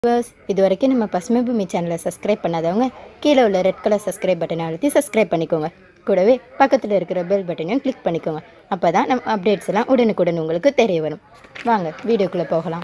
viewers இது வரைக்கும் நம்ம பசுமை பூமி சேனலை சப்ஸ்கிரைப் பண்ணாதவங்க கீழே உள்ள ரெட் கலர் சப்ஸ்கிரைப் பட்டனை அழுத்தி சப்ஸ்கிரைப் பண்ணிக்கோங்க கூடவே பக்கத்தில் இருக்கிற பெல் பட்டனையும் கிளிக் பண்ணிக்கோங்க அப்போ தான் நம்ம அப்டேட்ஸ் எல்லாம் உடனுக்குடன் உங்களுக்கு தெரிய வரும் வாங்க வீடியோக்குள்ளே போகலாம்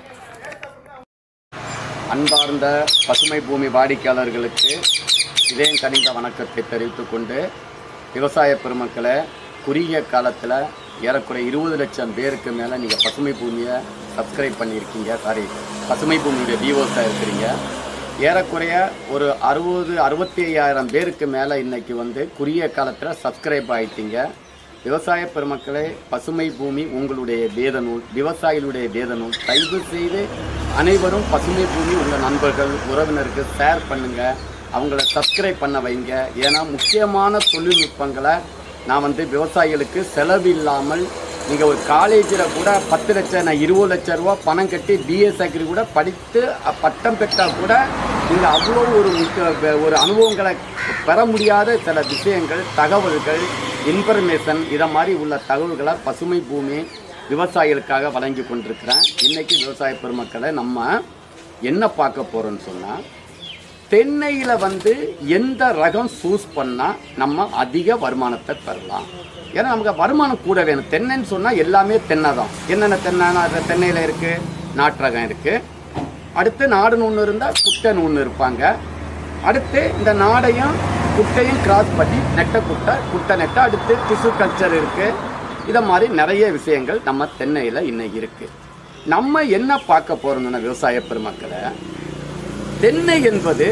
அன்பார்ந்த பசுமை பூமி வாடிக்கையாளர்களுக்கு இதயம் கனிந்த வணக்கத்தை தெரிவித்துக் கொண்டு விவசாய பெருமக்களை குறுகிய காலத்தில் ஏறக்குறைய இருபது லட்சம் பேருக்கு மேலே நீங்கள் பசுமை பூமியை சப்ஸ்கிரைப் பண்ணியிருக்கீங்க சாரி பசுமை பூமியுடைய வியூவர்ஸாக இருக்கிறீங்க ஏறக்குறைய ஒரு அறுபது அறுபத்தி ஐயாயிரம் பேருக்கு மேலே இன்னைக்கு வந்து குறுகிய காலத்தில் சப்ஸ்கிரைப் ஆயிட்டீங்க விவசாய பெருமக்களே பசுமை பூமி உங்களுடைய வேத நூல் விவசாயிகளுடைய வேத நூல் தயவு செய்து அனைவரும் பசுமை பூமி உங்கள் நண்பர்கள் உறவினருக்கு ஷேர் பண்ணுங்க அவங்கள சப்ஸ்கிரைப் பண்ண வைங்க ஏன்னா முக்கியமான தொழில்நுட்பங்களை நான் வந்து விவசாயிகளுக்கு செலவு இல்லாமல் நீங்கள் ஒரு காலேஜில் கூட பத்து லட்சம் நான் இருபது லட்சம் ரூபா பணம் கட்டி பிஎஸ் அக்ரி கூட படித்து அ, பட்டம் பெற்றால் கூட நீங்கள் அவ்வளோ ஒரு முக்கிய ஒரு அனுபவங்களை பெற முடியாத சில விஷயங்கள் தகவல்கள் இன்ஃபர்மேஷன் இதை மாதிரி உள்ள தகவல்களை பசுமை பூமி விவசாயிகளுக்காக வழங்கி கொண்டிருக்கிறேன் இன்னைக்கு விவசாய பெருமக்களை நம்ம என்ன பார்க்க போகிறோம்னு சொன்னால் தென்னையில் வந்து எந்த ரகம் சூஸ் பண்ணால் நம்ம அதிக வருமானத்தை பெறலாம் ஏன்னா நமக்கு வருமானம் கூட வேணும் தென்னைன்னு சொன்னால் எல்லாமே தென்னை தான் என்னென்ன தென்னை அது தென்னையில் இருக்குது நாட்டு ரகம் இருக்குது அடுத்து நாடுன்னு ஒன்று இருந்தால் குட்டைன்னு ஒன்று இருப்பாங்க அடுத்து இந்த நாடையும் குட்டையும் கிராஸ் பண்ணி நெட்டை குட்டை குட்டை நெட்டை அடுத்து டிசு கல்ச்சர் இருக்குது இதை மாதிரி நிறைய விஷயங்கள் நம்ம தென்னையில் இன்னைக்கு இருக்குது நம்ம என்ன பார்க்க போகிறோம்னா விவசாய பெருமக்களை தென்னை என்பது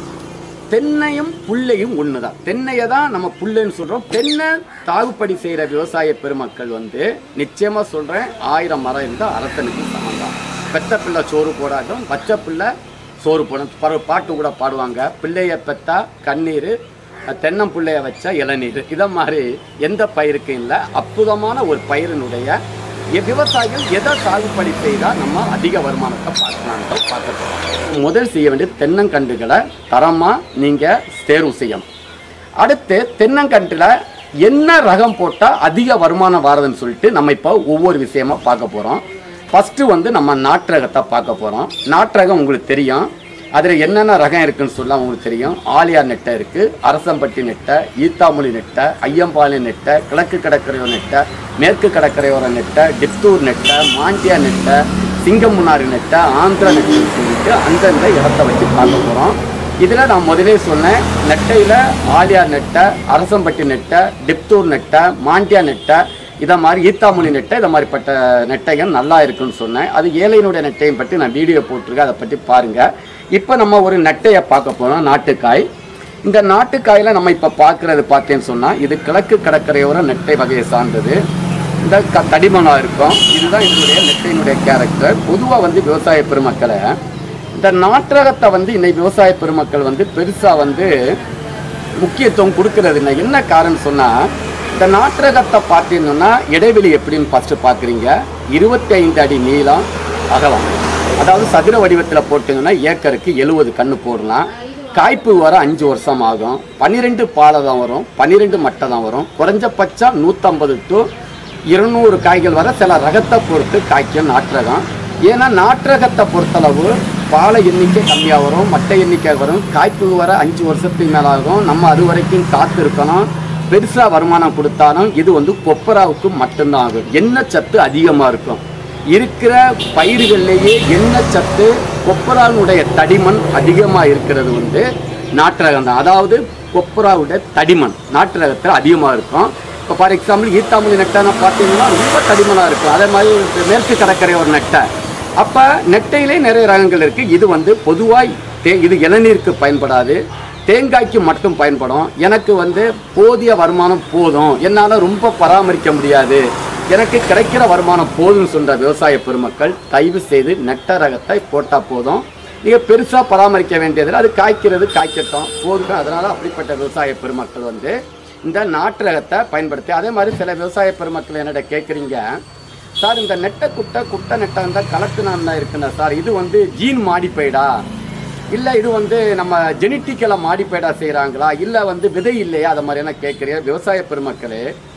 தென்னையும் புல்லையும் ஒன்று தான் தென்னையை தான் நம்ம புல்லுன்னு சொல்கிறோம் தென்னை சாகுபடி செய்கிற விவசாய பெருமக்கள் வந்து நிச்சயமாக சொல்கிறேன் ஆயிரம் மரம் இருந்தால் அரசனுக்கு சமம் தான் பெத்த பிள்ளை சோறு போடாட்டும் பச்சை பிள்ளை சோறு போடும் பர பாட்டு கூட பாடுவாங்க பிள்ளைய பெத்தா கண்ணீர் தென்னம் பிள்ளைய வச்சா இளநீர் இதை மாதிரி எந்த பயிருக்கும் இல்லை அற்புதமான ஒரு பயிரினுடைய எ- விவசாயிகள் எதை சாகுபடி செய்தால் நம்ம அதிக வருமானத்தை பார்க்கலாம்னு பார்க்க போகிறோம் முதல் செய்ய வேண்டியது தென்னங்கன்றுகளை தரமாக நீங்கள் தேர்வு செய்யணும் அடுத்து தென்னங்கன்றில் என்ன ரகம் போட்டால் அதிக வருமானம் வாரதுன்னு சொல்லிட்டு நம்ம இப்போ ஒவ்வொரு விஷயமா பார்க்க போகிறோம் ஃபஸ்ட்டு வந்து நம்ம நாட்டு ரகத்தை பார்க்க போகிறோம் நாட்டு ரகம் உங்களுக்கு தெரியும் அதில் என்னென்ன ரகம் இருக்குன்னு சொல்ல உங்களுக்கு தெரியும் ஆலியார் நெட்டை இருக்குது அரசம்பட்டி நெட்டை ஈத்தாமொழி நெட்டை ஐயம்பாளைய நெட்டை கிழக்கு கடற்கரையோர நெட்டை மேற்கு கடற்கரையோர நெட்டை டிப்தூர் நெட்டை மாண்டியா நெட்டை சிங்கமுன்னாரி நெட்டை ஆந்திரா நெட்டைன்னு சொல்லிட்டு அந்தந்த இடத்த வச்சு பார்க்க போகிறோம் இதில் நான் முதலே சொன்னேன் நெட்டையில் ஆலியார் நெட்டை அரசம்பட்டி நெட்டை டிப்தூர் நெட்டை மாண்டியா நெட்டை இதை மாதிரி ஈத்தாமொழி நெட்டை இதை மாதிரிப்பட்ட நெட்டைகள் நல்லா இருக்குன்னு சொன்னேன் அது ஏழையினுடைய நெட்டையும் பற்றி நான் வீடியோ போட்டிருக்கேன் அதை பற்றி பாருங்கள் இப்போ நம்ம ஒரு நெட்டையை பார்க்க போகிறோம் நாட்டுக்காய் இந்த நாட்டுக்காயில் நம்ம இப்போ பார்க்குறது பார்த்தேன்னு சொன்னால் இது கிழக்கு கடற்கரையோர நெட்டை வகையை சார்ந்தது இந்த க தடிமனாக இருக்கும் இதுதான் இதனுடைய நெட்டையினுடைய கேரக்டர் பொதுவாக வந்து விவசாய பெருமக்களை இந்த நாட்டரகத்தை வந்து இன்னைக்கு விவசாய பெருமக்கள் வந்து பெருசாக வந்து முக்கியத்துவம் கொடுக்கறது இல்லை என்ன காரணம் சொன்னால் இந்த நாட்டரகத்தை பார்த்தீங்கன்னா இடைவெளி எப்படின்னு ஃபஸ்ட்டு பார்க்குறீங்க இருபத்தி ஐந்து அடி நீளம் அகலம் அதாவது சதுர வடிவத்தில் போட்டிங்கன்னா ஏக்கருக்கு எழுபது கன்று போடலாம் காய்ப்பு வர அஞ்சு வருஷம் ஆகும் பன்னிரெண்டு பாலை தான் வரும் பன்னிரெண்டு மட்டை தான் வரும் குறைஞ்சபட்சம் நூற்றம்பது டு இருநூறு காய்கள் வர சில ரகத்தை பொறுத்து காய்க்கும் நாட்டுரகம் ஏன்னா நாட்டுரகத்தை பொறுத்தளவு பாலை எண்ணிக்கை கம்மியாக வரும் மட்டை எண்ணிக்கை வரும் காய்ப்பு வர அஞ்சு வருஷத்துக்கு மேல ஆகும் நம்ம அது வரைக்கும் காத்து இருக்கணும் பெருசாக வருமானம் கொடுத்தாலும் இது வந்து கொப்பராவுக்கு மட்டும்தான் ஆகும் எண்ணெய் சத்து அதிகமாக இருக்கும் இருக்கிற பயிர்கள்லேயே எண்ணெய் சத்து கொப்பராவுடைய தடிமன் அதிகமாக இருக்கிறது வந்து நாட்டு ரகம் தான் அதாவது கொப்பராவுடைய தடிமன் நாட்டு ரகத்தில் அதிகமாக இருக்கும் இப்போ ஃபார் எக்ஸாம்பிள் ஈத்தாமொழி நெட்டைன்னு பார்த்தீங்கன்னா ரொம்ப தடிமனாக இருக்கும் அதே மாதிரி இப்ப மேற்கு கடற்கரை ஒரு நெட்டை அப்போ நெட்டையிலே நிறைய ரகங்கள் இருக்குது இது வந்து பொதுவாக தே இது இளநீருக்கு பயன்படாது தேங்காய்க்கு மட்டும் பயன்படும் எனக்கு வந்து போதிய வருமானம் போதும் என்னால் ரொம்ப பராமரிக்க முடியாது எனக்கு கிடைக்கிற வருமானம் போதும்னு சொல்ற விவசாய பெருமக்கள் தயவு செய்து நெட்ட ரகத்தை போட்டால் போதும் நீங்கள் பெருசாக பராமரிக்க வேண்டியதில்லை அது காய்க்கிறது காய்க்கட்டும் போதும் அதனால் அப்படிப்பட்ட விவசாய பெருமக்கள் வந்து இந்த நாட்டு ரகத்தை பயன்படுத்தி அதே மாதிரி சில விவசாய பெருமக்கள் என்னிட கேட்குறீங்க சார் இந்த நெட்டை குட்டை குட்டை நெட்டை இருந்தால் கலக்குனான் தான் இருக்குண்ணா சார் இது வந்து ஜீன் மாடிஃபைடா இல்லை இது வந்து நம்ம ஜெனட்டிக்கலாக மாடிஃபைடாக செய்கிறாங்களா இல்லை வந்து விதை இல்லையா அதை மாதிரியான கேட்குறீங்க விவசாய பெருமக்களே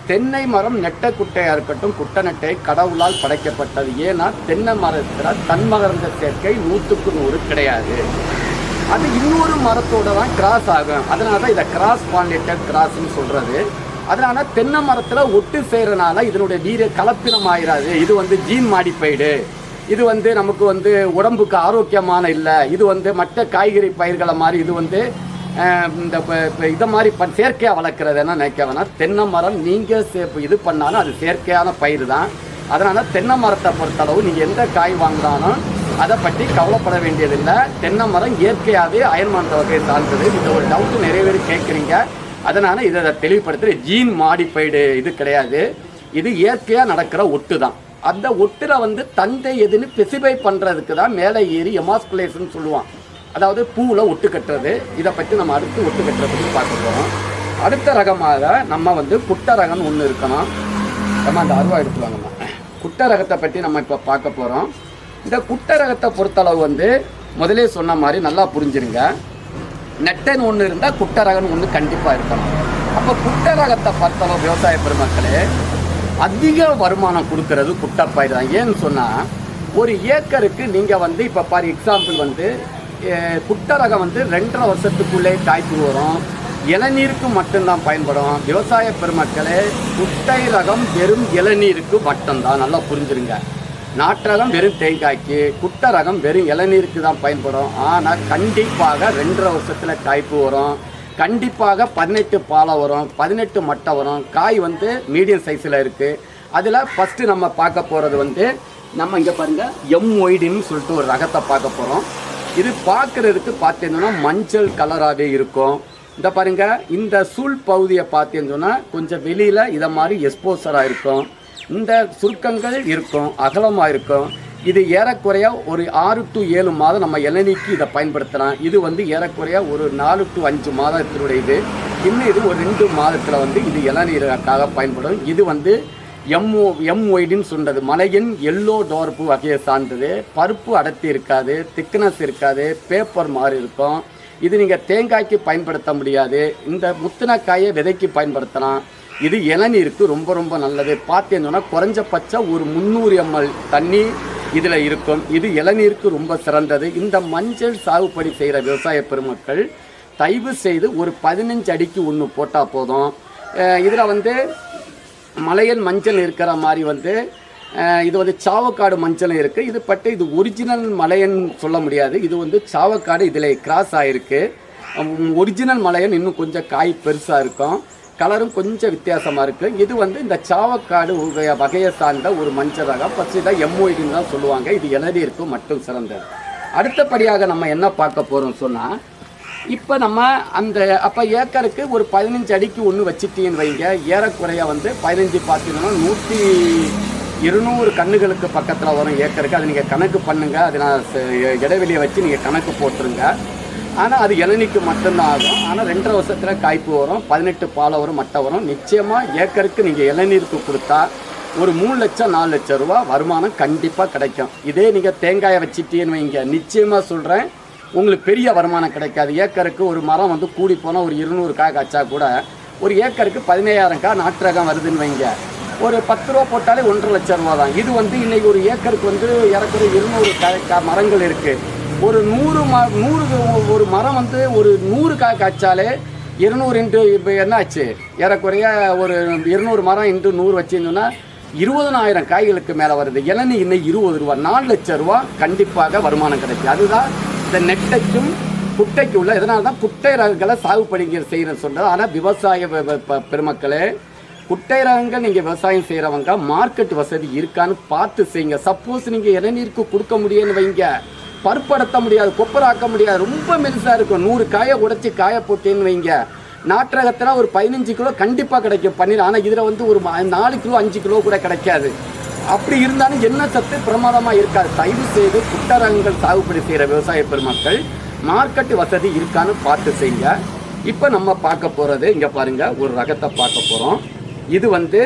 தென்னை மரம் நெட்ட குட்டையா இருக்கட்டும் குட்டை நெட்டை கடவுளால் படைக்கப்பட்டது ஏன்னா தென்னை மரத்தில் தன்மகர்ந்த சேர்க்கை நூற்றுக்கு நூறு கிடையாது அது இன்னொரு மரத்தோட தான் கிராஸ் ஆகும் அதனால தான் இதை கிராஸ் பாலினேட்டட் கிராஸ்னு சொல்றது அதனால தென்னை மரத்தில் ஒட்டு செய்கிறனால இதனுடைய வீர கலப்பினம் ஆயிராது இது வந்து ஜீன் மாடிஃபைடு இது வந்து நமக்கு வந்து உடம்புக்கு ஆரோக்கியமான இல்லை இது வந்து மற்ற காய்கறி பயிர்களை மாதிரி இது வந்து அஹ், இந்த ப- ப- இதை மாதிரி ப செயற்கையாக வளர்க்குறது என்ன நினைக்க வேணாம் தென்னை மரம் நீங்கள் இது பண்ணாலும் அது செயற்கையான பயிர் தான் அதனால் தென்னை மரத்தை பொறுத்தளவு நீங்கள் எந்த காய் வாங்கினாலும் அதை பற்றி கவலைப்பட வேண்டியதில்லை தென்னை மரம் இயற்கையாகவே அயன்மான் வகையை சார்ந்தது இந்த ஒரு டவுட் நிறைய பேர் கேட்குறீங்க அதனால் இதை தெளிவுபடுத்துகிற ஜீன் மாடிஃபைடு இது கிடையாது இது இயற்கையாக நடக்கிற ஒட்டு தான் அந்த ஒட்டில் வந்து தந்தை எதுன்னு ஸ்பெசிஃபை பண்ணுறதுக்கு தான் மேலே ஏறி எமாஸ்குலேஷன் சொல்லுவான் அதாவது பூவில் ஒட்டு கட்டுறது இதை பற்றி நம்ம அடுத்து ஒட்டு கட்டுறதை பற்றி பார்க்க போகிறோம் அடுத்த ரகமாக நம்ம வந்து குட்டை ரகம்னு ஒன்று இருக்கணும் நம்ம அந்த அருவா எடுத்துவாங்கம்மா குட்டை ரகத்தை பற்றி நம்ம இப்போ பார்க்க போகிறோம் இந்த குட்டை ரகத்தை பொறுத்தளவு வந்து முதலே சொன்ன மாதிரி நல்லா புரிஞ்சிருங்க நெட்டன் ஒன்று இருந்தால் குட்டை ரகம்னு ஒன்று கண்டிப்பாக இருக்கணும் அப்போ குட்டை ரகத்தை பொறுத்தளவு விவசாய பெருமக்களே அதிக வருமானம் கொடுக்கறது குட்டைப்பயிர் தான் ஏன்னு சொன்னால் ஒரு ஏக்கருக்கு நீங்கள் வந்து இப்போ பாரு எக்ஸாம்பிள் வந்து அஹ், குட்டை ரகம் வந்து ரெண்டரை வருஷத்துக்குள்ளே காய்ப்பு வரும் இளநீருக்கு மட்டும்தான் பயன்படும் விவசாய பெருமக்களே குட்டை ரகம் வெறும் இளநீருக்கு மட்டும்தான் நல்லா புரிஞ்சிருங்க நாட்டு ரகம் வெறும் தேங்காய்க்கு குட்டை ரகம் வெறும் இளநீருக்கு தான் பயன்படும் ஆனால் கண்டிப்பாக ரெண்டரை வருஷத்தில் காய்ப்பு வரும் கண்டிப்பாக பதினெட்டு பாலை வரும் பதினெட்டு மட்டை வரும் காய் வந்து மீடியம் சைஸில் இருக்குது அதில் ஃபஸ்ட்டு நம்ம பார்க்க போகிறது வந்து நம்ம இங்கே பாருங்கள் எம் ஒய்டின்னு சொல்லிட்டு ஒரு ரகத்தை பார்க்க போகிறோம் இது பார்க்கறதுக்கு பார்த்தீங்கன்னா மஞ்சள் கலராகவே இருக்கும் இந்த பாருங்க இந்த சூழ் பகுதியை பார்த்தீங்கன்னா கொஞ்சம் வெளியில் இதை மாதிரி எக்ஸ்போசராக இருக்கும் இந்த சுருக்கங்கள் இருக்கும் அகலமாக இருக்கும் இது ஏறக்குறைய ஒரு ஆறு டு ஏழு மாதம் நம்ம இளநீக்கு இதை பயன்படுத்தலாம் இது வந்து ஏறக்குறைய ஒரு நாலு டு அஞ்சு மாதத்தினுடைய இது இன்னும் இது ஒரு ரெண்டு மாதத்தில் வந்து இது இளநீருக்காக பயன்படும் இது வந்து எம்ஓ எம் ஒய்டுன்னு சொன்னது மலையின் எல்லோ டோர்ப்பு வகையை சார்ந்தது பருப்பு அடர்த்தி இருக்காது திக்னஸ் இருக்காது பேப்பர் மாதிரி இருக்கும் இது நீங்கள் தேங்காய்க்கு பயன்படுத்த முடியாது இந்த முத்தினக்காயை விதைக்கு பயன்படுத்தலாம் இது இளநீருக்கு ரொம்ப ரொம்ப நல்லது பார்த்தீங்கன்னா குறைஞ்சபட்சம் ஒரு முந்நூறு எம்எல் தண்ணி இதில் இருக்கும் இது இளநீருக்கு ரொம்ப சிறந்தது இந்த மஞ்சள் சாகுபடி செய்கிற விவசாய பெருமக்கள் தயவு செய்து ஒரு பதினஞ்சு அடிக்கு ஒன்று போட்டால் போதும் இதில் வந்து மலையன் மஞ்சள் இருக்கிற மாதிரி வந்து அஹ், இது வந்து சாவக்காடு மஞ்சள் இருக்குது இது பட்டு இது ஒரிஜினல் மலையன் சொல்ல முடியாது இது வந்து சாவக்காடு இதில் கிராஸ் ஆகிருக்கு ஒரிஜினல் மலையன் இன்னும் கொஞ்சம் காய் பெருசாக இருக்கும் கலரும் கொஞ்சம் வித்தியாசமாக இருக்குது இது வந்து இந்த சாவக்காடு வகைய- வகையை சார்ந்த ஒரு மஞ்சள் ரகம் ஃபஸ்ட்டு இதை எம்ஓஇடின்னு தான் சொல்லுவாங்க இது இளநீருக்கு மட்டும் சிறந்தது அடுத்தபடியாக நம்ம என்ன பார்க்க போகிறோம் சொன்னால் இப்போ நம்ம அந்த அப்போ ஏக்கருக்கு ஒரு பதினஞ்சு அடிக்கு ஒன்று வச்சுட்டீங்கன்னு வைங்க ஏறக்குறைய வந்து பதினஞ்சு பார்த்தீங்கன்னா நூற்றி இருநூறு கண்ணுகளுக்கு பக்கத்தில் வரும் ஏக்கருக்கு அதை நீங்கள் கணக்கு பண்ணுங்க அது நான் ச- இடைவெளியை வச்சு நீங்கள் கணக்கு போட்டுருங்க ஆனால் அது இளநிக்கு மட்டும்தான் ஆகும் ஆனால் ரெண்டரை வருஷத்தில் காய்ப்பு வரும் பதினெட்டு பாலை வரும் மட்டை வரும் நிச்சயமாக ஏக்கருக்கு நீங்கள் இளநீருக்கு கொடுத்தா ஒரு மூணு லட்சம் நாலு லட்சம் ரூபா வருமானம் கண்டிப்பாக கிடைக்கும் இதே நீங்கள் தேங்காயை வச்சிட்டீங்கன்னு வைங்க நிச்சயமாக சொல்கிறேன் உங்களுக்கு பெரிய வருமானம் கிடைக்காது ஏக்கருக்கு ஒரு மரம் வந்து கூடி போனால் ஒரு இருநூறு காய் காய்ச்சா கூட ஒரு ஏக்கருக்கு பதினேழாயிரம் காய் நாட்டு ரகம் வருதுன்னு வைங்க ஒரு பத்து ரூபா போட்டாலே ஒன்றரை லட்சம் ரூபா தான் இது வந்து இன்னைக்கு ஒரு ஏக்கருக்கு வந்து ஏறக்குறைய இருநூறு காய் கா- மரங்கள் இருக்குது ஒரு நூறு ம நூறு ஒரு மரம் வந்து ஒரு நூறு காய் காய்ச்சாலே இருநூறு இன்ட்டு இப்போ என்ன ஆச்சு ஏறக்குறைய ஒரு இருநூறு மரம் இன்ட்டு நூறு வச்சிருந்தோன்னா இருபதனாயிரம் காய்களுக்கு மேலே வருது இளநீ இன்னைக்கு இருபது ரூபா நாலு லட்சம் ரூபா கண்டிப்பாக வருமானம் கிடைக்கும் அதுதான் இந்த நெட்டைக்கும் குட்டைக்கு உள்ள இதனால தான் குட்டை ரகங்களை சாகுபடி செய்கிற சொல்கிறது ஆனால் விவசாய பெ- பெ- பெ- பெருமக்களே குட்டை ரகங்கள் நீங்கள் விவசாயம் செய்கிறவங்க மார்க்கெட் வசதி இருக்கான்னு பார்த்து செய்யுங்க சப்போஸ் நீங்கள் இளநீருக்கு கொடுக்க முடியும்னு வைங்க பருப்படத்த முடியாது கொப்பராக்க முடியாது ரொம்ப மெலிசாக இருக்கும் நூறு காயை உடைச்சி காய போட்டேன்னு வைங்க நாட்டு ரகத்தில் ஒரு பதினஞ்சு கிலோ கண்டிப்பாக கிடைக்கும் பன்னீர் ஆனால் இதில் வந்து ஒரு ம- நாலு கிலோ அஞ்சு கிலோ கூட கிடைக்காது அப்படி இருந்தாலும் என்ன சத்து பிரமாதமாக இருக்காது தயவு செய்து குட்டை ரகங்கள் சாகுபடி செய்கிற விவசாய பெருமக்கள் மார்க்கெட் வசதி இருக்கான்னு பார்த்து செய்யுங்க இப்போ நம்ம பார்க்க போகிறது இங்கே பாருங்க ஒரு ரகத்தை பார்க்க போகிறோம் இது வந்து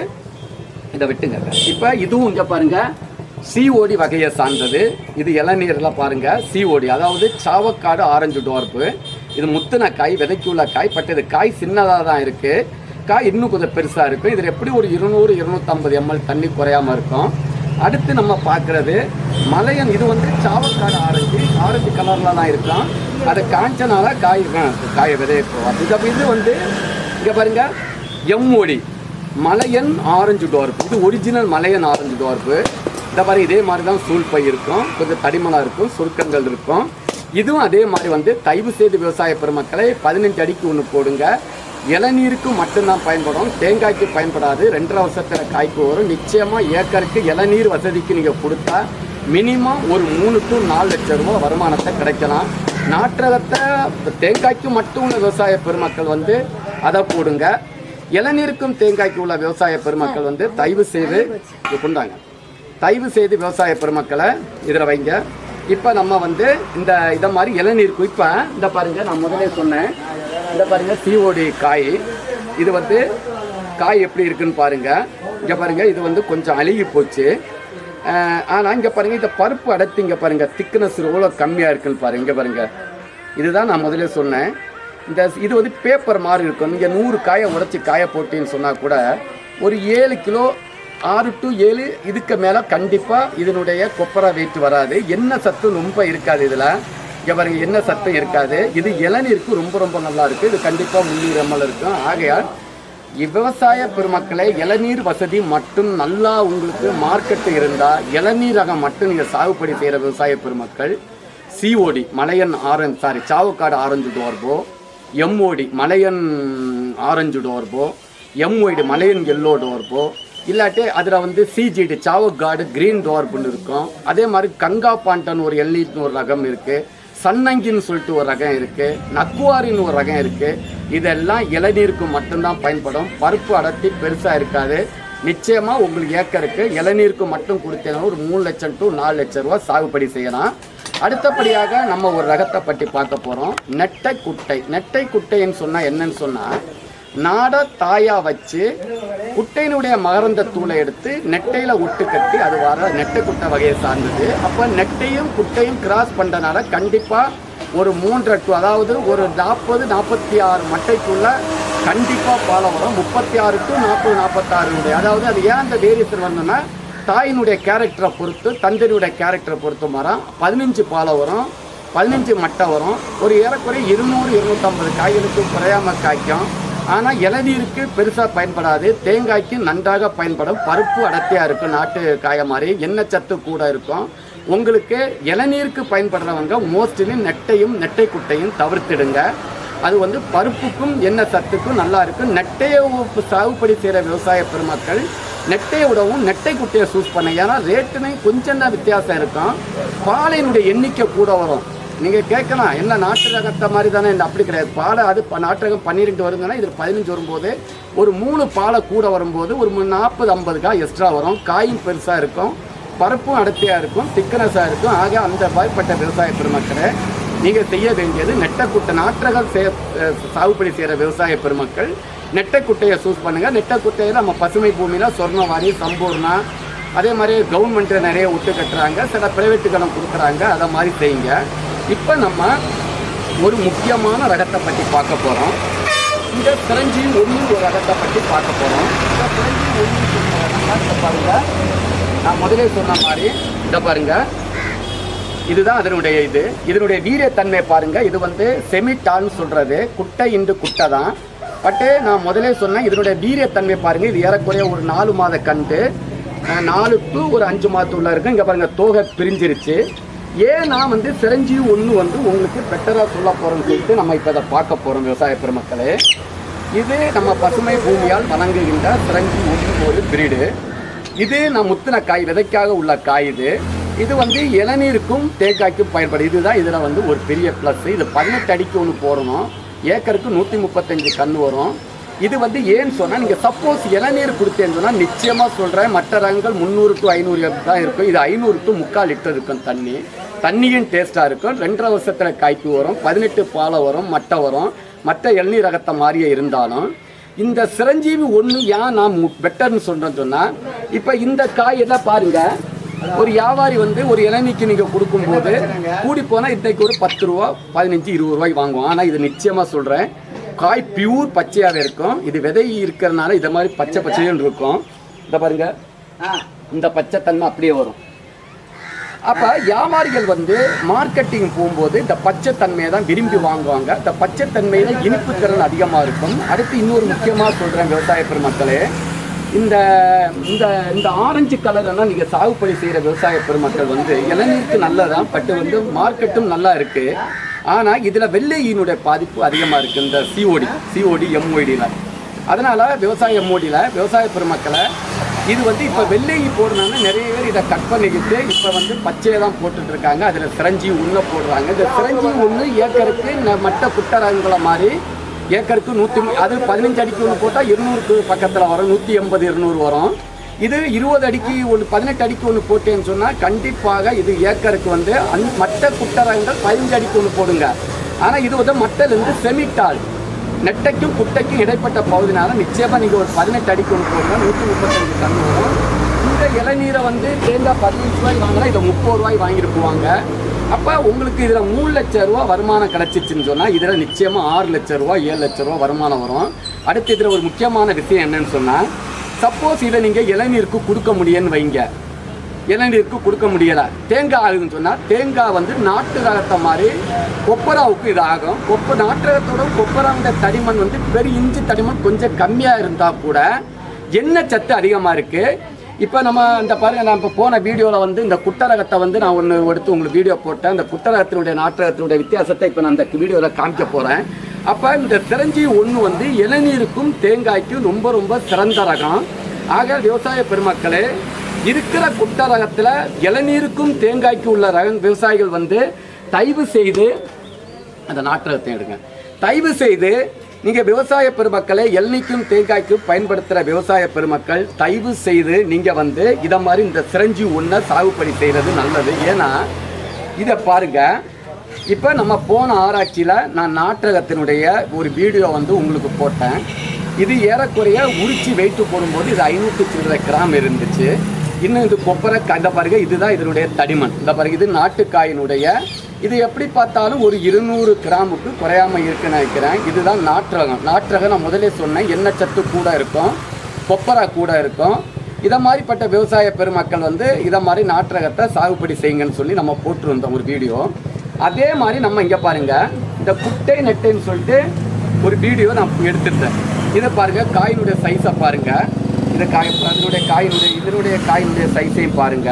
இதை விட்டுங்க இப்போ இதுவும் இங்கே பாருங்க சிஓடி வகையை சார்ந்தது இது இளநீரில் பாருங்க சிஓடி அதாவது சாவக்காடு ஆரஞ்சு டோர்ப்பு இது முத்தின காய் விதைக்குள்ள காய் பட் இது காய் சின்னதாக தான் இருக்குது காய் இன்னும் கொஞ்சம் பெருசாக இருக்கும் இதில் எப்படி ஒரு இருநூறு இருநூத்தம்பது எம்எல் தண்ணி குறையாம இருக்கும் அடுத்து நம்ம பார்க்குறது மலையன் இது வந்து சாவக்காடு ஆரஞ்சு ஆரஞ்சு கலரில் தான் இருக்கும் அது காஞ்சனால காய் ஆ, காய விதைய போவாது இது இது வந்து இங்கே பாருங்க எம்மொழி மலையன் ஆரஞ்சு டோர்ப்பு இது ஒரிஜினல் மலையன் ஆரஞ்சு டோர்ப்பு இந்த மாதிரி இதே மாதிரி தான் சூழ்பை இருக்கும் கொஞ்சம் தடிமனாக இருக்கும் சுருக்கங்கள் இருக்கும் இதுவும் அதே மாதிரி வந்து தயவு செய்து விவசாய பெருமக்களை பதினஞ்சு அடிக்கு ஒன்று போடுங்க இளநீருக்கு மட்டும்தான் பயன்படும் தேங்காய்க்கு பயன்படாது ரெண்டரை வருஷத்தில் காய்க்கு வரும் நிச்சயமாக ஏக்கருக்கு இளநீர் வசதிக்கு நீங்கள் கொடுத்தா மினிமம் ஒரு மூணு டு நாலு லட்சம் ரூபாய் வருமானத்தை கிடைக்கலாம் நாற்றகத்தை தேங்காய்க்கு மட்டும் உள்ள விவசாய பெருமக்கள் வந்து அதை போடுங்க இளநீருக்கும் தேங்காய்க்கு உள்ள விவசாய பெருமக்கள் வந்து தயவு செய்து இது கொண்டாங்க தயவு செய்து விவசாய பெருமக்களை இதில் வைங்க இப்போ நம்ம வந்து இந்த இதை மாதிரி இளநீருக்கு இப்போ இந்த பாருங்க நான் முதல்ல சொன்னேன் இந்த பாருங்க சிஓடி காய் இது வந்து காய் எப்படி இருக்குன்னு பாருங்க இங்கே பாருங்க இது வந்து கொஞ்சம் அழுகி போச்சு ஆனால் இங்கே பாருங்க இந்த பருப்பு அடர்த்தி இங்கே பாருங்க திக்னஸ் எவ்வளோ கம்மியாக இருக்குன்னு பாருங்க இங்கே பாருங்க இதுதான் நான் முதல்ல சொன்னேன் இந்த இது வந்து பேப்பர் மாதிரி இருக்கும் நீங்கள் நூறு காயை உடைச்சி காய போட்டின்னு சொன்னால் கூட ஒரு ஏழு கிலோ ஆறு டு ஏழு இதுக்கு மேலே கண்டிப்பாக இதனுடைய கொப்பரா வெயிட் வராது என்ன சத்து ரொம்ப இருக்காது இதில் இங்கே பாருங்க என்ன சத்தம் இருக்காது இது இளநீருக்கு ரொம்ப ரொம்ப நல்லா இருக்குது இது கண்டிப்பாக முந்நூறு எம்எல் இருக்கும் ஆகையால் விவசாய பெருமக்களை இளநீர் வசதி மட்டும் நல்லா உங்களுக்கு மார்க்கெட்டு இருந்தால் இளநீர் ரகம் மட்டும் நீங்கள் சாகுபடி செய்கிற விவசாய பெருமக்கள் COD Malayan orange sorry Chavakkad orange dwarf MOD Malayan orange dwarf MYD Malayan yellow dwarf இல்லாட்டி அதில் வந்து சிஜிடி சாவக்காடு கிரீன் டோர்புன்னு இருக்கும் அதே மாதிரி கங்கா பாண்டன் ஒரு எல்லின்னு ஒரு ரகம் இருக்குது சன்னங்கின்னு சொல்லிட்டு ஒரு ரகம் இருக்குது நக்குவாரின்னு ஒரு ரகம் இருக்குது இதெல்லாம் இளநீருக்கு மட்டும்தான் பயன்படும் பருப்பு அடர்த்தி பெருசாக இருக்காது நிச்சயமாக உங்களுக்கு ஏக்கருக்கு இளநீருக்கு மட்டும் கொடுத்தீங்கன்னா ஒரு மூணு லட்சம் டு நாலு லட்சம் ரூபா சாகுபடி செய்யலாம் அடுத்தபடியாக நம்ம ஒரு ரகத்தை பற்றி பார்க்க போகிறோம் நெட்டை குட்டை நெட்டை குட்டைன்னு சொன்னால் என்னன்னு சொன்னால் நாடை தாயா வச்சு குட்டையினுடைய மகரந்த தூளை எடுத்து நெட்டையில ஒட்டு கட்டி அது வர நெட்டை குட்டை வகையை சார்ந்தது அப்போ நெட்டையும் குட்டையும் கிராஸ் பண்ணுறனால கண்டிப்பாக ஒரு மூன்றரை டு அதாவது ஒரு நாற்பது நாற்பத்தி ஆறு மட்டைக்குள்ள கண்டிப்பாக பாலம் வரும் முப்பத்தி ஆறு டு நாற்பது நாற்பத்தாறு அதாவது அது ஏன் அந்த வேரியேஷன் வரணும்னா தாயினுடைய கேரக்டரை பொறுத்து தந்தையினுடைய கேரக்டரை பொறுத்து மரம் பதினஞ்சு பாலை வரும் பதினஞ்சு மட்டை வரும் ஒரு ஏறக்குறைய இருநூறு இருநூற்றம்பது காய்களுக்கு குறையாம காய்க்கும் ஆனால் இளநீருக்கு பெருசாக பயன்படாது தேங்காய்க்கு நன்றாக பயன்படும் பருப்பு அடர்த்தியாக இருக்கும் நாட்டு காய மாதிரி எண்ணெய் சத்து கூட இருக்கும் உங்களுக்கு இளநீருக்கு பயன்படுறவங்க மோஸ்ட்லி நெட்டையும் நெட்டை குட்டையும் தவிர்த்திடுங்க அது வந்து பருப்புக்கும் எண்ணெய் சத்துக்கும் நல்லா இருக்கும் நெட்டையை உ- சாகுபடி செய்கிற விவசாய பெருமக்கள் நெட்டையை விடவும் நெட்டை குட்டையை சூஸ் பண்ண ஏன்னா ரேட்டுமே கொஞ்சம் தான் வித்தியாசம் இருக்கும் பாலையினுடைய எண்ணிக்கை கூட வரும் நீங்கள் கேட்கலாம் என்ன நாட்டு ரகத்தை மாதிரி தானே இந்த அப்படி கிடையாது பாலை அது ப- நாட்டு ரகம் பன்னிரெண்டு வருதுன்னா இதில் பதினஞ்சு வரும்போது ஒரு மூணு பாலை கூட வரும்போது ஒரு மு- நாற்பது ஐம்பது காய் எக்ஸ்ட்ரா வரும் காயும் பெருசாக இருக்கும் பருப்பும் அடர்த்தியாக இருக்கும் திக்கனஸாக இருக்கும் ஆக அந்த வாய்ப்பட்ட விவசாய பெருமக்களை நீங்கள் செய்ய வேண்டியது நெட்டக்குட்டை நாற்றகம் சே அஹ் சாகுபடி செய்கிற விவசாய பெருமக்கள் நெட்டக்குட்டையை சூஸ் பண்ணுங்கள் நெட்டக்குட்டையில் நம்ம பசுமை பூமியில் சொர்ணவாரி சம்பூர்ணா அதே மாதிரி கவர்மெண்ட்டு நிறைய விட்டு கட்டுறாங்க சில பிரைவேட்டுகளும் கொடுக்குறாங்க அதை மாதிரி செய்யுங்க இப்போ நம்ம ஒரு முக்கியமான ரகத்தை பற்றி பார்க்க போகிறோம் இந்த சிரஞ்சி ஒன்று ஒரு ரகத்தை பற்றி பார்க்க போகிறோம் இந்த சிரஞ்சி ஒன்று பாருங்க நான் முதலே சொன்ன மாதிரி இதை பாருங்க இதுதான் அதனுடைய இது இதனுடைய வீரியத்தன்மை பாருங்க இது வந்து செமிட்டான்னு சொல்றது குட்டை இன்று குட்டை தான் பட்டு நான் முதலே சொன்னேன் இதனுடைய வீரியத்தன்மை பாருங்க இது ஏறக்குறைய ஒரு நாலு மாத கண்டு அஹ், நாலு டு ஒரு அஞ்சு மாதத்துள்ள இருக்கு இங்கே பாருங்க தோகை பிரிஞ்சிருச்சு ஏன் நான் வந்து சிரஞ்சி ஒன்று வந்து உங்களுக்கு பெட்டராக சொல்ல போகிறோம்னு சொல்லிட்டு நம்ம இப்போ இதை பார்க்க போகிறோம் விவசாய பெருமக்களே இது நம்ம பசுமை பூமியால் வழங்குகின்ற சிரஞ்சி ஒன்று ஒரு பிரீடு இது நான் முத்தின காய் விதைக்காக உள்ள காய் இது இது வந்து இளநீருக்கும் தேங்காய்க்கும் பயன்படும் இதுதான் இதில் வந்து ஒரு பெரிய ப்ளஸ் இது பதினெட்டு அடிக்கு ஒன்று போடணும் ஏக்கருக்கு நூற்றி முப்பத்தஞ்சு கன்று வரும் இது வந்து ஏன்னு சொன்னால் நீங்கள் சப்போஸ் இளநீர் கொடுத்தேன்னு சொன்னால் நிச்சயமாக சொல்கிறேன் மற்ற ரகங்கள் முந்நூறு டு ஐநூறு தான் இருக்கும் இது ஐநூறு டு முக்கால் லிட்டர் இருக்கும் தண்ணி தண்ணியும் டேஸ்ட்டாக இருக்கும் ரெண்டரை வருஷத்தில் காய்க்கு வரும் பதினெட்டு பாலை வரும் மட்டை வரும் மற்ற இளநீர் ரகத்தை மாதிரியே இருந்தாலும் இந்த சிரஞ்சீவி ஒன்று ஏன் நான் பெட்டர்னு சொல்கிறேன்னு சொன்னால் இப்போ இந்த காய் எல்லாம் பாருங்க ஒரு வியாபாரி வந்து ஒரு இளநீக்கு நீங்கள் கொடுக்கும்போது கூடி போனால் இன்னைக்கு ஒரு பத்து ரூபா பதினஞ்சு இருபது ரூபாய்க்கு வாங்குவோம் ஆனால் இது நிச்சயமாக சொல்கிறேன் காய் பியூர் பச்சையாகவே இருக்கும் இது விதை இருக்கிறதுனால இதை மாதிரி பச்சை பச்சையும் இருக்கும் இந்த பாருங்க இந்த பச்சை தன்மை அப்படியே வரும் அப்ப வியாபாரிகள் வந்து மார்க்கெட்டிங் போகும்போது இந்த பச்சை தன்மையை தான் விரும்பி வாங்குவாங்க இந்த பச்சை தன்மையில இனிப்பு திறன் அதிகமாக இருக்கும் அடுத்து இன்னொரு முக்கியமாக சொல்றேன் விவசாய பெருமக்களே இந்த இந்த இந்த ஆரஞ்சு கலர்னா நீங்க சாகுபடி செய்யற விவசாய பெருமக்கள் வந்து இளநீருக்கு நல்லதான் பட் வந்து மார்க்கெட்டும் நல்லா இருக்கு ஆனா இதுல வெள்ளையினுடைய பாதிப்பு அதிகமா இருக்கு இந்த சிஓடி சிஓடி எம்ஓடியில் அதனால விவசாய எம்ஓடியில் விவசாய பெருமக்களை இது வந்து இப்போ வெள்ளை போடுறதுனால நிறைய பேர் இதை கட் பண்ணிக்கிட்டு இப்போ வந்து பச்சையை தான் போட்டுட்டு இருக்காங்க அதில் சிரஞ்சி உண்ண போடுறாங்க இந்த சிரஞ்சி ஒன்று ஏக்கருக்கு ந- மற்ற குட்டரங்களை மாதிரி ஏக்கருக்கு நூற்றி அது பதினஞ்சு அடிக்கு ஒன்று போட்டால் இருநூறுக்கு பக்கத்தில் வரும் நூற்றி எண்பது இருநூறு வரும் இது இருபது அடிக்கு ஒன்று பதினெட்டு அடிக்கு ஒன்று போட்டேன்னு சொன்னால் கண்டிப்பாக இது ஏக்கருக்கு வந்து அந் மற்ற குட்டரங்கள் பதினஞ்சு அடிக்கு ஒன்று போடுங்க ஆனால் இது வந்து மட்டலேருந்து செமிட்டால் நெட்டைக்கும் குட்டைக்கும் இடைப்பட்ட பகுதினால நிச்சயமா நீங்க ஒரு பதினெட்டு அடிக்கு ஒன்று போடுங்க நூற்றி முப்பத்தஞ்சு டன் வரும் இந்த இளநீரை வந்து தேங்காய் பதினஞ்சு ரூபாய் வாங்கினா இதை முப்பது ரூபாய் வாங்கிட்டு போவாங்க அப்போ உங்களுக்கு இதில் மூணு லட்ச ரூபா வருமானம் கிடச்சிச்சின்னு சொன்னால் இதில் நிச்சயமாக ஆறு லட்ச ரூபா ஏழு லட்ச ரூபா வருமானம் வரும் அடுத்து இதில் ஒரு முக்கியமான விஷயம் என்னன்னு சொன்னால் சப்போஸ் இதை நீங்கள் இளநீருக்கு கொடுக்க முடியும்னு வைங்க இளநீருக்கு கொடுக்க முடியல தேங்காய் ஆகுதுன்னு சொன்னால் தேங்காய் வந்து நாட்டு ரகத்தை மாதிரி கொப்பராவுக்கு இது ஆகும் கொப்ப நாட்டு ரகத்தோட கொப்பராவுடைய தடிமன் வந்து பெரிய இஞ்சி தடிமன் கொஞ்சம் கம்மியாக இருந்தால் கூட எண்ணெய் சத்து அதிகமாக இருக்குது இப்போ நம்ம இந்த பாருங்க நான் இப்போ போன வீடியோவில் வந்து இந்த குட்டரகத்தை வந்து நான் ஒன்று எடுத்து உங்களுக்கு வீடியோ போட்டேன் இந்த குட்டரகத்தினுடைய நாட்டகத்தினுடைய வித்தியாசத்தை இப்போ நான் இந்த வீடியோவில் காமிக்க போகிறேன் அப்போ இந்த திரஞ்சி ஒன்று வந்து இளநீருக்கும் தேங்காய்க்கும் ரொம்ப ரொம்ப சிறந்த ரகம் ஆக விவசாய பெருமக்களே இருக்கிற குட்ட ரகத்தில் இளநீருக்கும் தேங்காய்க்கும் உள்ள ரக விவசாயிகள் வந்து தயவு செய்து அந்த நாட்டகத்தை எடுங்க தயவு செய்து நீங்கள் விவசாய பெருமக்களை எல்னிக்கும் தேங்காய்க்கும் பயன்படுத்துகிற விவசாய பெருமக்கள் தயவு செய்து நீங்கள் வந்து இதை மாதிரி இந்த சிரஞ்சி ஒன்றை சாகுபடி செய்கிறது நல்லது ஏன்னா இதை பாருங்க இப்போ நம்ம போன ஆராய்ச்சியில் நான் நாட்டகத்தினுடைய ஒரு வீடியோ வந்து உங்களுக்கு போட்டேன் இது ஏறக்குறைய உரிச்சி வெயிட்டு போடும்போது இது ஐநூற்றி சில்லறை கிராம் இருந்துச்சு இன்னும் இது கொப்பரை க- இந்த பாருங்க இதுதான் இதனுடைய தடிமன் இந்த பாருங்க இது நாட்டுக்காயினுடைய இது எப்படி பார்த்தாலும் ஒரு இருநூறு கிராமுக்கு குறையாம இருக்குன்னு நினைக்கிறேன் இதுதான் நாற்றகம் நாற்றகம் நான் முதலே சொன்னேன் எண்ணெய் சத்து கூட இருக்கும் கொப்பரா கூட இருக்கும் இதை மாதிரிப்பட்ட விவசாய பெருமக்கள் வந்து இதை மாதிரி நாற்றகத்தை சாகுபடி செய்யுங்கன்னு சொல்லி நம்ம போட்டிருந்தோம் ஒரு வீடியோ அதே மாதிரி நம்ம இங்கே பாருங்க இந்த குட்டை நெட்டைன்னு சொல்லிட்டு ஒரு வீடியோ நான் எடுத்திருந்தேன் இதை பாருங்க காயினுடைய சைஸை பாருங்க இந்த காய் அதனுடைய காயினுடைய இதனுடைய காயினுடைய சைஸையும் பாருங்க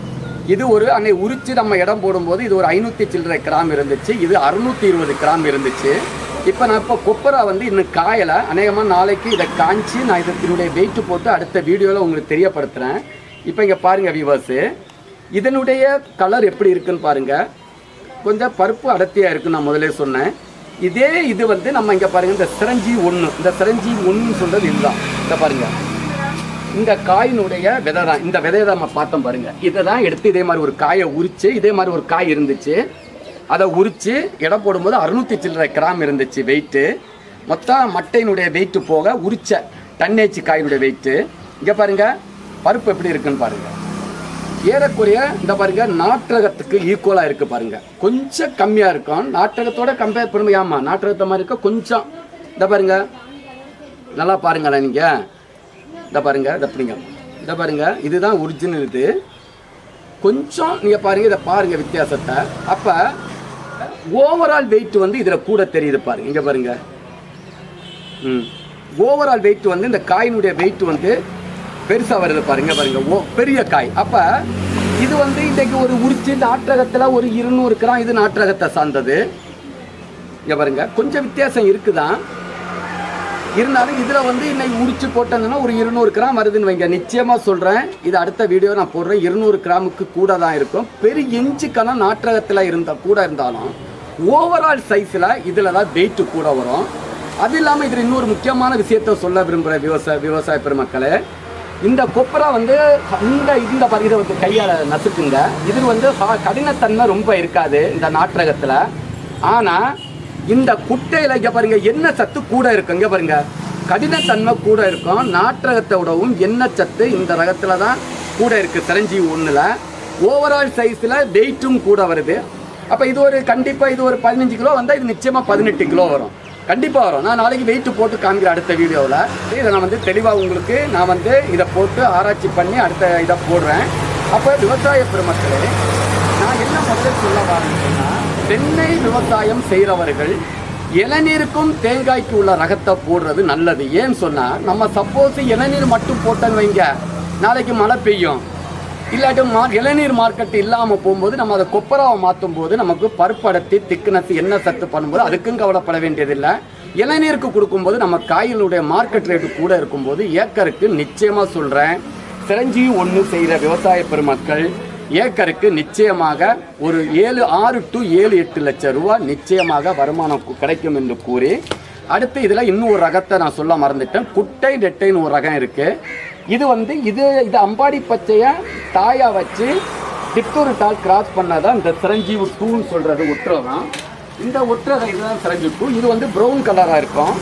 இது ஒரு அன்னை உரிச்சு நம்ம இடம் போடும்போது இது ஒரு ஐநூற்றி சில்லறை கிராம் இருந்துச்சு இது அறுநூத்தி இருபது கிராம் இருந்துச்சு இப்போ நான் இப்போ கொப்பரா வந்து இன்னும் காயலை அநேகமாக நாளைக்கு இதை காய்ச்சி நான் இதை இதனுடைய வெயிட் போட்டு அடுத்த வீடியோவில் உங்களுக்கு தெரியப்படுத்துகிறேன் இப்போ இங்கே பாருங்கள் வியூவர்ஸு இதனுடைய கலர் எப்படி இருக்குன்னு பாருங்கள் கொஞ்சம் பருப்பு அடர்த்தியாக இருக்குன்னு நான் முதல்ல சொன்னேன் இதே இது வந்து நம்ம இங்கே பாருங்கள் இந்த சிரஞ்சி ஒன்று இந்த சிரஞ்சி ஒன்றுன்னு சொல்கிறது இதுதான் இதை பாருங்கள் இந்த காயினுடைய விதை தான் இந்த விதையை தான் நம்ம பார்த்தோம் பாருங்க இதை தான் எடுத்து இதே மாதிரி ஒரு காயை உரிச்சு இதே மாதிரி ஒரு காய் இருந்துச்சு அதை உரிச்சு எடை போடும்போது அறுநூத்தி சில்லறை கிராம் இருந்துச்சு வெயிட்டு மொத்தம் மட்டையினுடைய வெயிட்டு போக உரிச்ச டன்னேச்சு காயினுடைய வெயிட்டு இங்கே பாருங்க பருப்பு எப்படி இருக்குன்னு பாருங்க ஏறக்குறைய இந்த பாருங்க நாட்டகத்துக்கு ஈக்குவலாக இருக்கு பாருங்க கொஞ்சம் கம்மியாக இருக்கும் நாட்டகத்தோட கம்பேர் பண்ணும்போது ஆமா நாட்டகத்தை மாதிரி இருக்க கொஞ்சம் இந்த பாருங்க நல்லா பாருங்களேன் நீங்கள் இந்த பாருங்க இதை பிடிங்க இந்த பாருங்க இதுதான் ஒரிஜினல் இது கொஞ்சம் நீங்கள் பாருங்க இதை பாருங்க வித்தியாசத்தை அப்போ ஓவரால் வெயிட் வந்து இதில் கூட தெரியுது பாருங்க இங்கே பாருங்க ம் ஓவரால் வெயிட் வந்து இந்த காயினுடைய வெயிட் வந்து பெருசாக வருது பாருங்க பாருங்க ஓ பெரிய காய் அப்போ இது வந்து இன்றைக்கு ஒரு உரிச்சு நாட்டகத்தில் ஒரு இருநூறு கிராம் இது நாட்டகத்தை சார்ந்தது இங்கே பாருங்க கொஞ்சம் வித்தியாசம் இருக்குதான் இருந்தாலும் இதில் வந்து இன்னைக்கு உரிச்சு போட்டதுன்னா ஒரு இருநூறு கிராம் வருதுன்னு வைங்க நிச்சயமாக சொல்கிறேன் இது அடுத்த வீடியோ நான் போடுறேன் இருநூறு கிராமுக்கு கூட தான் இருக்கும் பெரிய இன்ச்சுக்கான நாட்டகத்தில் இருந்த கூட இருந்தாலும் ஓவரால் சைஸில் இதில் தான் வெயிட்டு கூட வரும் அது இல்லாமல் இதில் இன்னொரு முக்கியமான விஷயத்த சொல்ல விரும்புகிற விவசாய விவசாய பெருமக்களே இந்த கொப்பரா வந்து இந்த இந்த ப- இதை வந்து கையால் நசுக்குங்க இது வந்து ஹா- கடினத்தன்மை ரொம்ப இருக்காது இந்த நாட்டகத்தில் ஆனால் இந்த குட்டையில் இங்கே பாருங்க எண்ணெய் சத்து கூட இருக்கும் இங்கே பாருங்க கடினத்தன்மை கூட இருக்கும் நாட்டகத்தை விடவும் எண்ணெய் சத்து இந்த ரகத்தில் தான் கூட இருக்குது சிரஞ்சி ஒன்றில் ஓவரால் சைஸில் வெயிட்டும் கூட வருது அப்போ இது ஒரு கண்டிப்பாக இது ஒரு பதினஞ்சு கிலோ வந்தால் இது நிச்சயமாக பதினெட்டு கிலோ வரும் கண்டிப்பாக வரும் நான் நாளைக்கு வெயிட் போட்டு காமிக்கிறேன் அடுத்த வீடியோவில் இதை நான் வந்து தெளிவாக உங்களுக்கு நான் வந்து இதை போட்டு ஆராய்ச்சி பண்ணி அடுத்த இதை போடுறேன் அப்போ விவசாய பெருமக்களே நான் என்ன முதல்ல சொல்ல வரேன்னு சொன்னா, தென்னை விவசாயம் செய்கிறவர்கள் இளநீருக்கும் தேங்காய்க்கு உள்ள ரகத்தை போடுறது நல்லது ஏன்னு சொன்னால் நம்ம சப்போஸ் இளநீர் மட்டும் போட்டேன்னு வைங்க நாளைக்கு மழை பெய்யும் இல்லாட்டி மா இளநீர் மார்க்கெட் இல்லாமல் போகும்போது நம்ம அதை கொப்பராவை மாற்றும் போது நமக்கு பருப்படத்தி திக்னஸ் என்ன சத்து பண்ணும்போது அதுக்கும் கவலைப்பட வேண்டியதில்லை இளநீருக்கு கொடுக்கும்போது நம்ம காயினுடைய மார்க்கெட் ரேட்டு கூட இருக்கும்போது ஏக்கருக்கு நிச்சயமாக சொல்கிறேன் சிரஞ்சீவி ஒன்று செய்கிற விவசாய பெருமக்கள் ஏக்கருக்கு நிச்சயமாக ஒரு ஏழு ஆறு டு ஏழு எட்டு லட்சம் ரூபா நிச்சயமாக வருமானம் கு- கிடைக்கும் என்று கூறி அடுத்து இதில் இன்னும் ஒரு ரகத்தை நான் சொல்ல மறந்துட்டேன் குட்டை நெட்டைன்னு ஒரு ரகம் இருக்குது இது வந்து இது இது அம்பாடி பச்சையை தாயா வச்சு டிப்டோரிட்டால் கிராஸ் பண்ணாதான் இந்த சிரஞ்சீவி டூன்னு சொல்கிறது ஒட்டுறதான் இந்த ஒட்டுறதை இதுதான் சிரஞ்சீவி டூ இது வந்து ப்ரௌன் கலராக இருக்கும்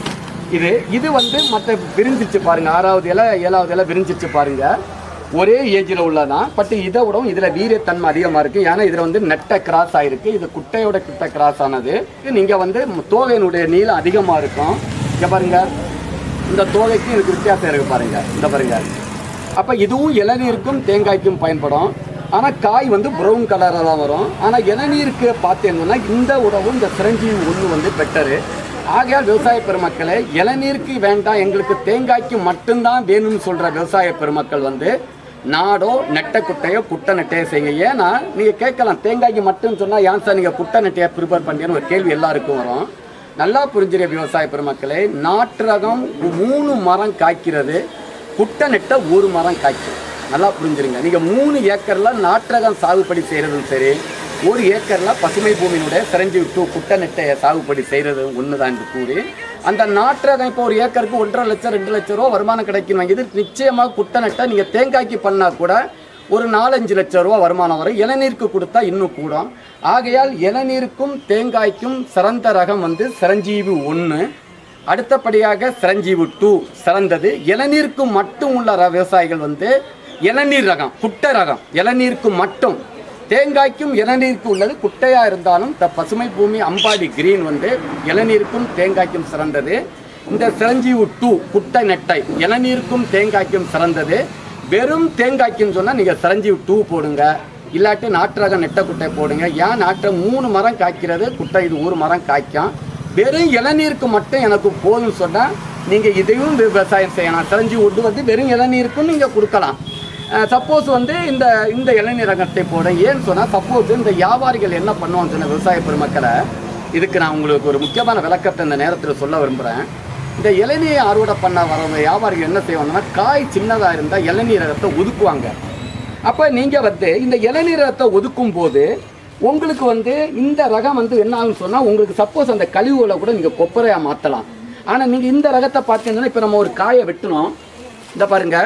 இது இது வந்து மற்ற விரிஞ்சிச்சு பாருங்க ஆறாவது இலை ஏழாவது இலை விரிஞ்சிச்சு பாருங்க ஒரே ஏஜில் உள்ளதான் பட் இதை விடவும் இதில் வீரியத்தன்மை அதிகமாக இருக்குது ஏன்னா இதில் வந்து நெட்டை கிராஸ் ஆகிருக்கு இது குட்டையோட குட்டை கிராஸ் ஆனது நீங்கள் வந்து தோகையினுடைய நீளம் அதிகமாக இருக்கும் இங்கே பாருங்க இந்த தோகைக்கும் இதுக்கு வித்தியாசம் இருக்குது பாருங்க இந்த பாருங்க அப்போ இதுவும் இளநீருக்கும் தேங்காய்க்கும் பயன்படும் ஆனால் காய் வந்து ப்ரௌன் கலராக தான் வரும் ஆனால் இளநீருக்கு பார்த்தீங்கன்னா இந்த உணவும் இந்த சிரஞ்சீவி ஒன்று வந்து பெட்டரு ஆகையால் விவசாய பெருமக்களே இளநீருக்கு வேண்டாம் எங்களுக்கு தேங்காய்க்கு மட்டும்தான் வேணும்னு சொல்கிற விவசாய பெருமக்கள் வந்து நாடோ நெட்டை குட்டையோ குட்டை நெட்டையோ செய்யுங்க ஏன்னா நீங்கள் கேட்கலாம் தேங்காய்க்கு மட்டும் சொன்னால் ஏன் சார் நீங்கள் குட்டை நெட்டையை ப்ரிப்பேர் பண்ணீங்கன்னு ஒரு கேள்வி எல்லாருக்கும் வரும் நல்லா புரிஞ்சுற விவசாய பெருமக்களே நாட்டு ரகம் மூணு மரம் காய்க்கிறது குட்டை நெட்டை ஒரு மரம் காய்க்கும் நல்லா புரிஞ்சுருங்க நீங்கள் மூணு ஏக்கரில் நாட்டு ரகம் சாகுபடி செய்கிறதும் சரி ஒரு ஏக்கரில் பசுமை பூமியினுடைய சிரஞ்சி விட்டு குட்டை நெட்டை சாகுபடி செய்கிறது ஒன்று தான் என்று கூறி அந்த நாட்டு ரகம் இப்போ ஒரு ஏக்கருக்கு ஒன்றரை லட்சம் ரெண்டு லட்சம் ரூபா வருமானம் கிடைக்கணும் இது நிச்சயமாக குட்டை நெட்டை நீங்கள் தேங்காய்க்கு பண்ணால் கூட ஒரு நாலஞ்சு லட்சம் ரூபா வருமானம் வரும் இளநீருக்கு கொடுத்தா இன்னும் கூடும் ஆகையால் இளநீருக்கும் தேங்காய்க்கும் சிறந்த ரகம் வந்து சிரஞ்சீவி ஒன்று அடுத்தபடியாக சிரஞ்சீவி டூ சிறந்தது இளநீருக்கு மட்டும் உள்ள ர- விவசாயிகள் வந்து இளநீர் ரகம் குட்டை ரகம் இளநீருக்கு மட்டும் தேங்காய்க்கும் இளநீருக்கு உள்ளது குட்டையா இருந்தாலும் இந்த பசுமை பூமி அம்பாடி கிரீன் வந்து இளநீருக்கும் தேங்காய்க்கும் சிறந்தது இந்த சிரஞ்சீவி டூ குட்டை நெட்டை இளநீருக்கும் தேங்காய்க்கும் சிறந்தது வெறும் தேங்காய்க்குன்னு சொன்னால் நீங்கள் சிரஞ்சீவி டூ போடுங்க இல்லாட்டி நாட்டு ரக நெட்டை குட்டை போடுங்க ஏன் நாட்டை மூணு மரம் காய்க்கிறது குட்டை இது ஒரு மரம் காய்க்கும் வெறும் இளநீருக்கு மட்டும் எனக்கு போதும்னு சொன்னால் நீங்கள் இதையும் வி- விவசாயம் செய்யலாம் சிரஞ்சி உட்டு வந்து வெறும் இளநீருக்கும் நீங்கள் கொடுக்கலாம் சப்போஸ் வந்து இந்த இந்த இளநீர் ரகத்தை போட ஏன்னு சொன்னால் சப்போஸ் இந்த வியாபாரிகள் என்ன பண்ணுவாங்க சொன்ன விவசாய பெருமக்களை இதுக்கு நான் உங்களுக்கு ஒரு முக்கியமான விளக்கத்தை இந்த நேரத்தில் சொல்ல விரும்புகிறேன் இந்த இளநீர் அறுவடை பண்ண வர வியாபாரிகள் என்ன செய்வாங்கன்னா காய் சின்னதாக இருந்தால் இளநீர் ரகத்தை ஒதுக்குவாங்க அப்போ நீங்கள் வந்து இந்த இளநீர் ரகத்தை ஒதுக்கும் போது உங்களுக்கு வந்து இந்த ரகம் வந்து என்ன ஆகும்னு சொன்னால் உங்களுக்கு சப்போஸ் அந்த கழிவுகளை கூட நீங்கள் கொப்பரையாக மாற்றலாம் ஆனால் நீங்கள் இந்த ரகத்தை பார்த்தீங்கன்னா இப்போ நம்ம ஒரு காயை வெட்டணும் இந்த பாருங்க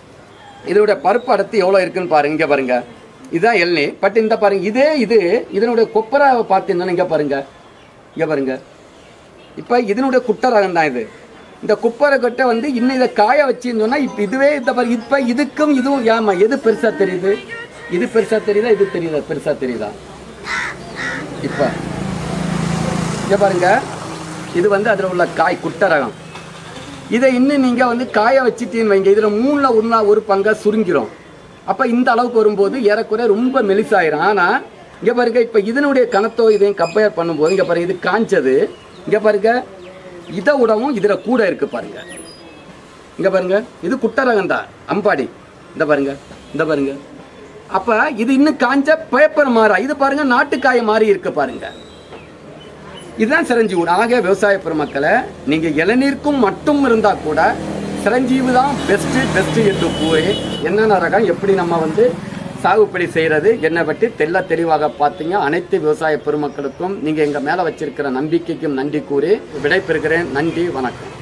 இதோட பருப்பு அடர்த்தி எவ்வளோ இருக்குன்னு பாருங்க இங்கே பாருங்க இதுதான் இளநீ பட் இந்த பாருங்க இதே இது இதனுடைய கொப்பரை பார்த்தீங்கன்னா இங்கே பாருங்க இங்கே பாருங்க இப்போ இதனுடைய குட்டை ரகம் தான் இது இந்த குப்பரை கொட்டை வந்து இன்னும் இதை காய வச்சிருந்தோம்னா இப்போ இதுவே இந்த பாரு இப்போ இதுக்கும் இதுவும் ஏமா எது பெருசாக தெரியுது இது பெருசாக தெரியுதா இது தெரியுதா பெருசாக தெரியுதா இப்போ இங்கே பாருங்க இது வந்து அதில் உள்ள காய் குட்டை ரகம் இதை இன்னும் நீங்கள் வந்து காய வச்சிட்டீங்கன்னு வைங்க இதில் மூணில் ஒன்றா ஒரு பங்கா சுருங்கிரும் அப்போ இந்த அளவுக்கு வரும்போது ஏறக்குறைய ரொம்ப மெலிசாயிரும் ஆனால் இங்கே பாருங்க இப்போ இதனுடைய கணத்தோ இதையும் கம்பேர் பண்ணும்போது இங்கே பாருங்க இது காஞ்சது இங்கே பாருங்க இதை விடவும் இதில் கூட இருக்கு பாருங்க இங்கே பாருங்க இது குட்டை ரகம் தான் அம்பாடி இந்த பாருங்க இந்த பாருங்க அப்போ இது இன்னும் காஞ்ச பேப்பர் மாறா இது பாருங்க நாட்டுக்காய மாறி இருக்கு பாருங்க இதுதான் சிரஞ்சீவி ஆக விவசாய பெருமக்களை நீங்கள் இளநீருக்கும் மட்டும் இருந்தால் கூட சிரஞ்சீவி தான் பெஸ்ட்டு பெஸ்ட்டு என்று கூறி என்னென்ன ரகம் எப்படி நம்ம வந்து சாகுபடி செய்கிறது என்னை பற்றி தெள்ள தெளிவாக பார்த்தீங்க அனைத்து விவசாய பெருமக்களுக்கும் நீங்கள் எங்கள் மேலே வச்சிருக்கிற நம்பிக்கைக்கும் நன்றி கூறி விடைபெறுகிறேன் நன்றி வணக்கம்